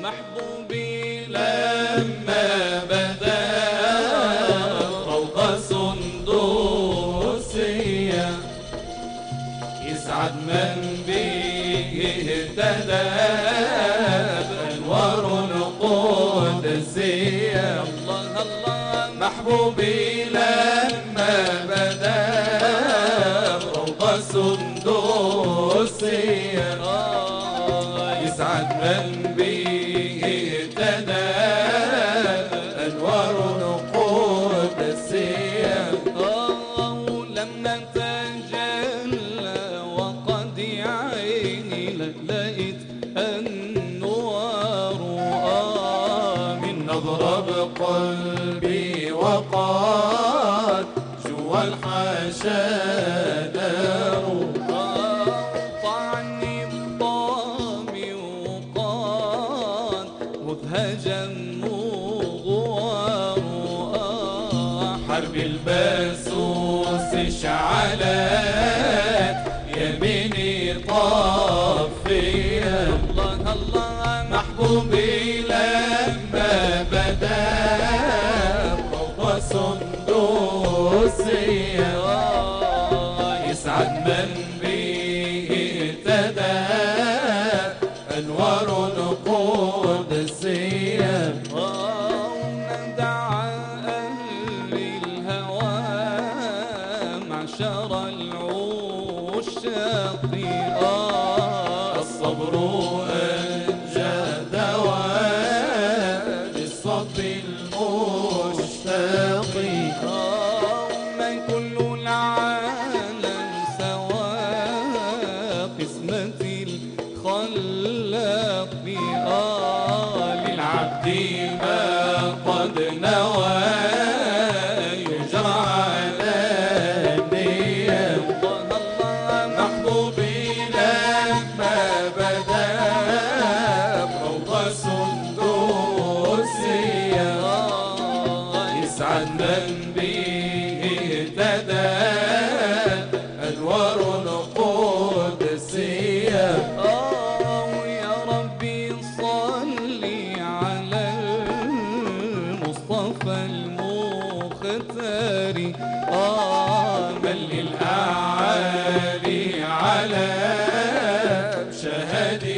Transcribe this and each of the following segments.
محبوبي لما بدا روضة سندوسية يسعد من به اهتدى بأنوار القدسية الله الله محبوبي لما بدا روضة سندوسية يسعد من به اهتدى أنوار القدسية لما تجلى وقد عيني لقيت النوار آه من نظرة بقلبي وقد جوا الحاشا دار طعني بطامي وقاد مذهجا مغوار آه حرب الباسوس اشعلت يميني طافية الله الله محبوبي لما بدا روضة سندوسية يسعد من به اهتدى أنوار قدسية دعا أهل الهوى معشر العشاق الصبر أنجى دواء للصب المشتاق ما كل العالم سواء قسمة الخلاق آه للعبد ما قد نوى يجرى على النية محبوبي لما بدا روضة سندوسية يسعد من به اهتدى أنوار القدسية يا ربي صلي على المصطفى المختار آه بل للأعالي على شهد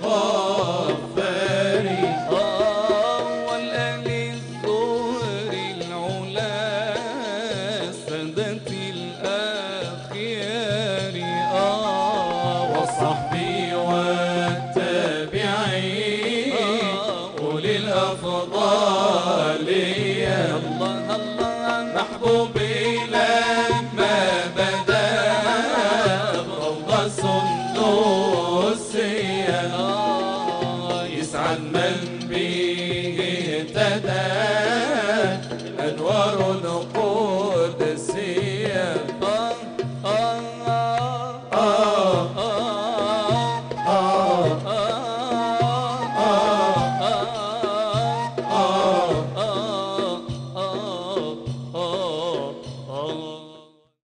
الغفار آه والآل الزهر العلا سادة الأخيار آه والصحبي والتابعين أولي الأفضالية الله الله محبوبي لما بدا روضة سندوسية يسعد من به اهتدى